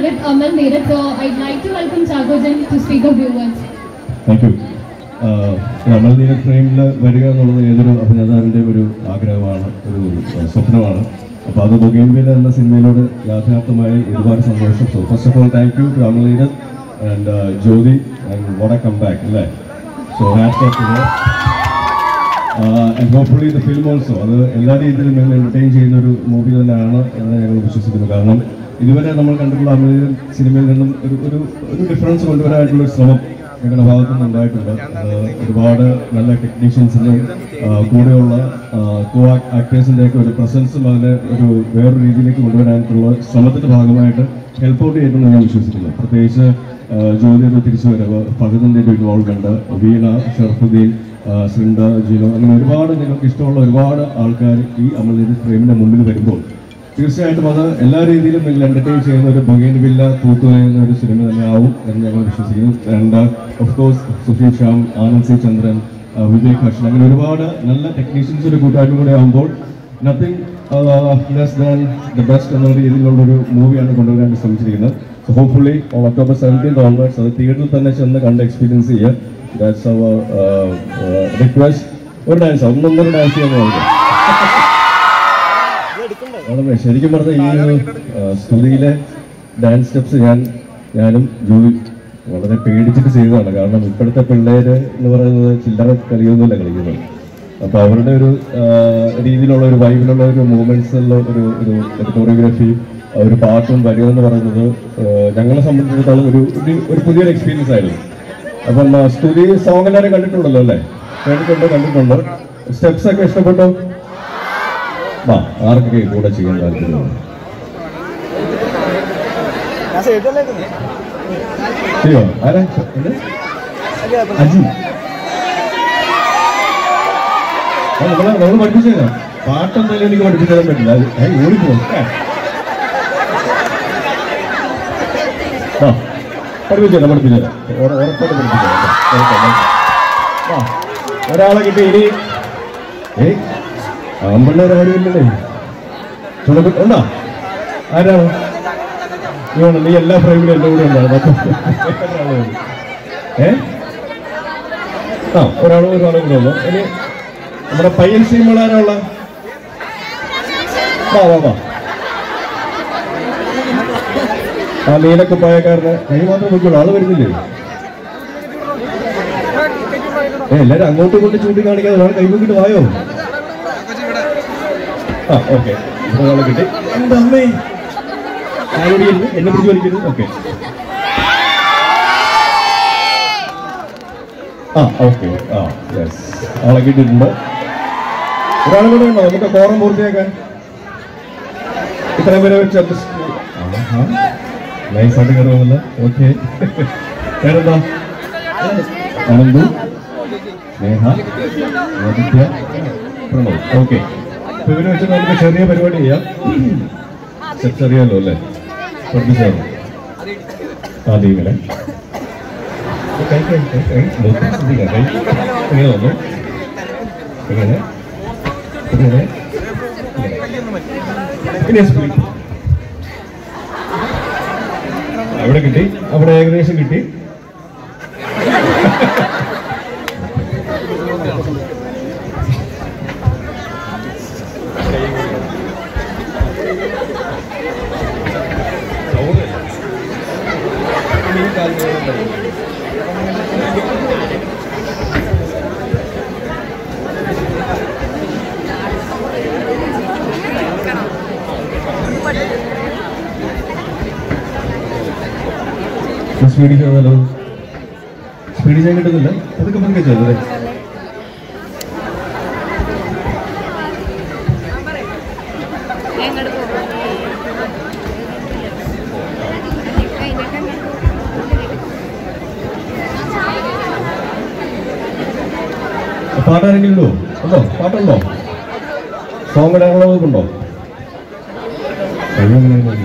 with Amal Neeraj. So I'd like to welcome Chagojan to speak a few words. Thank you നമ്മൾ നീല ഫ്രെയിമിൽ വരിക എന്നുള്ളത് ഏതൊരു അഭിനേതാവിൻ്റെയും ഒരു ആഗ്രഹമാണ് ഒരു uh, സ്വപ്നമാണ് അപ്പോൾ അത് ബൊഗേൻവില എന്ന സിനിമയിലൂടെ യാഥാർത്ഥമായി ഒരുപാട് സന്തോഷം so first of all thank you to Amal Neeraj and Jyothi and what come back അല്ലേ so hats off to and hopefully the film also അത് എല്ലാ രീതിയിലും ഞങ്ങൾ എൻ്റർടൈൻ ചെയ്യുന്ന ഒരു മൂവി തന്നെയാണ് എന്ന് ഞങ്ങൾ വിശ്വസിക്കുന്നു കാരണം ഇതുവരെ നമ്മൾ കണ്ടിട്ടുള്ള അമേരിക്കൻ സിനിമയിൽ നിന്നും ഒരു ഒരു ഒരു ഡിഫറൻസ് കൊണ്ടുവരാനായിട്ടുള്ള ഒരു ശ്രമം ഞങ്ങളുടെ ഭാഗത്തു നിന്ന് ഉണ്ടായിട്ടുണ്ട് അത് ഒരുപാട് നല്ല ടെക്നീഷ്യൻസിനും കൂടെയുള്ള കോ ആക്ടേഴ്സിൻ്റെ ഒക്കെ ഒരു പ്രസൻസും അതിനെ ഒരു വേറൊരു രീതിയിലേക്ക് കൊണ്ടുവരാനായിട്ടുള്ള ശ്രമത്തിന്റെ ഭാഗമായിട്ട് ഹെൽപ്പ് ഔട്ട് ചെയ്തിട്ടുണ്ടെന്ന് ഞാൻ വിശ്വസിക്കുന്നു പ്രത്യേകിച്ച് ജോലിയുടെ തിരിച്ചുവരവ് ഫഹദിൻ്റെ ഒരു ഇൻവോൾവ്മെന്റ് വീണ ഷർഫുദ്ദീൻ ആ, ശൃംഗ ജിനോ അങ്ങനെ ഒരുപാട് നിങ്ങൾക്ക് ഇഷ്ടമുള്ള ഒരുപാട് ആൾക്കാർ ഈ അമൽനീതി ഫ്രെയിമിന്റെ മുന്നിൽ വരുമ്പോൾ തീർച്ചയായിട്ടും അത് എല്ലാ രീതിയിലും നിങ്ങൾ എന്റർടൈൻ ചെയ്യുന്ന ഒരു ബൊഗേൻ വില്ല തൂത്തുവയുന്ന ഒരു സിനിമ തന്നെ ആവും എന്ന് ഞങ്ങൾ വിശ്വസിക്കുന്നു and of course Sushil Shyam Anand C Chandran ആ, വിവേക് ഹർഷൻ അങ്ങനെ ഒരുപാട് നല്ല ടെക്നീഷ്യൻസ് ഒരു കൂട്ടായ്മ കൂടെ ആകുമ്പോൾ nothing less than the best എന്ന രീതിയിലുള്ള ഒരു മൂവിയാണ് കൊണ്ടുവരാൻ ശ്രമിച്ചിരിക്കുന്നത് so hopefully October seventeen onwards അത് തിയേറ്ററിൽ തന്നെ ചെന്ന് കണ്ട് എക്സ്പീരിയൻസ് ചെയ്യുക ദാറ്റ്സ് അവർ റിക്വസ്റ്റ് ഒരു ഡാൻസ് ഒന്നൊന്നര ഡാൻസ് ചെയ്യാൻ നോക്കുക വളരെ ശരിക്കും പറഞ്ഞ ഈ ഒരു ആ, സ്തുതിയിലെ ഡാൻസ് സ്റ്റെപ്സ് ഞാൻ ഞാനും ജൂയി വളരെ പേടിച്ചിട്ട് ചെയ്തതാണ് കാരണം ഇപ്പോഴത്തെ പിള്ളേര് എന്ന് പറയുന്നത് ചില്ലറ കളിയൊന്നുമല്ല കളിക്കുന്നത് അപ്പൊ അവരുടെ ഒരു ആ, രീതിയിലുള്ള ഒരു വൈബിലുള്ള ഒരു മൂവ്മെന്റ്സിലുള്ള ഒരു ഒരു കൊറിയോഗ്രാഫി ഒരു പാട്ടും വരിക എന്ന് പറയുന്നത് ആ, ഞങ്ങളെ സംബന്ധിച്ചിടത്തോളം ഒരു ഒരു- ഒരു പുതിയൊരു എക്സ്പീരിയൻസ് ആയിരുന്നു അപ്പം ആ, സ്തുതി സോങ് എല്ലാവരും കണ്ടിട്ടുണ്ടല്ലോ അല്ലേ കേട്ടിട്ടുണ്ട് കണ്ടിട്ടുണ്ട് സ്റ്റെപ്സ് ഒക്കെ ഇഷ്ടപ്പെട്ടോ വാ ആർക്കൊക്കെ കൂടെ ചെയ്യാൻ താല്പര്യമുണ്ട് ചെയ്യോ ആരാ എന്ത്? അജി ആ, നമ്മളെ നമ്മൾ പഠിപ്പിച്ചേരാ പാട്ടെന്തായാലും എനിക്ക് പഠിപ്പിച്ചു തരാൻ പറ്റില്ല അത് ഏ, ഓടിപ്പോ ഏ. ആ പഠിപ്പിച്ചേരാം പഠിപ്പിച്ചേരാം ഉറ- ഉറപ്പായിട്ട് പഠിപ്പിച്ചേരാം കേട്ടോ. ഉറപ്പാ, ഉറപ്പാ. ആ ഒരാളെ കിട്ടി ഇനി ഏയ് ആമ്പിള്ളേരാരും ഇല്ലല്ലേ ചുണക്ക് ഉണ്ടോ ആരാണ് നീയാണ് നീ എല്ലാ ഫ്രെയിമിലും എൻ്റെ കൂടെ ഉണ്ടാവും ഏ ആ ഒരാളും ഒരാളും കൂടെ ഉള്ളു ഇനി നമ്മുടെ പയ്യൻ സീമുള്ള ആരാള വാ വാ വാ ആ നീലൊക്കെ പായക്കാരന് കൈ മാത്രം നോക്കിയുള്ളൂ ആള് വരുന്നില്ലേ ഏ എല്ലാരും അങ്ങോട്ടും ഇങ്ങോട്ടും ചൂണ്ടിക്കാണിക്കാതെ ഒരാൾ കൈ നോക്കിട്ട് വായോ ആ ഓക്കെ ഒരാളെ കിട്ടി എന്താ അമ്മേ ആരോടിയിരുന്നു എന്നെ പിടിച്ച് വലിക്കരുത് ഓക്കെ ആ ഓക്കെ ആ യെസ് ആളെ കിട്ടിയിട്ടുണ്ട് ഒരാളും കൂടെ ഉണ്ടോ നമുക്ക് കോറം പൂർത്തിയാക്കാൻ ഇത്രയും പേരെ വെച്ച് അഡ്ജസ്റ്റ് നൈസായിട്ട് കയറുന്നില്ല ഓക്കെ പേരെന്താ അനന്തു സ്നേഹ ആദിത്യ പ്രണവ് ഓക്കെ ഇപ്പൊ ഇവരെ വെച്ചിട്ട് നമുക്ക് ചെറിയ പരിപാടി ചെയ്യാം സ്റ്റെപ്സ് അറിയാലോ അല്ലേ പഠിപ്പിച്ചാലോ ആദ്യം ഇങ്ങനെ കൈ കൈ കൈ കൈ നോക്കി ശ്രദ്ധിക്കാം കൈ ഇങ്ങനെ വന്നു ഇങ്ങനെ ഇങ്ങനെ ഇങ്ങനെ സ്പീഡ് അവിടെ കിട്ടി അവിടെ ഏകദേശം കിട്ടി സ്പീഡിൽ ചെയ്താലോ സ്പീഡിൽ ചെയ്യാൻ കിട്ടുന്നില്ല അതൊക്കെ പതുക്കെ ചെയ്തല്ലേ പാട്ടാരെങ്കിലും ഉണ്ടോ ഉണ്ടോ പാട്ടുണ്ടോ സോങ് ഇടാനുള്ള വകുപ്പുണ്ടോ കഴിവ് എങ്ങനെയാണ്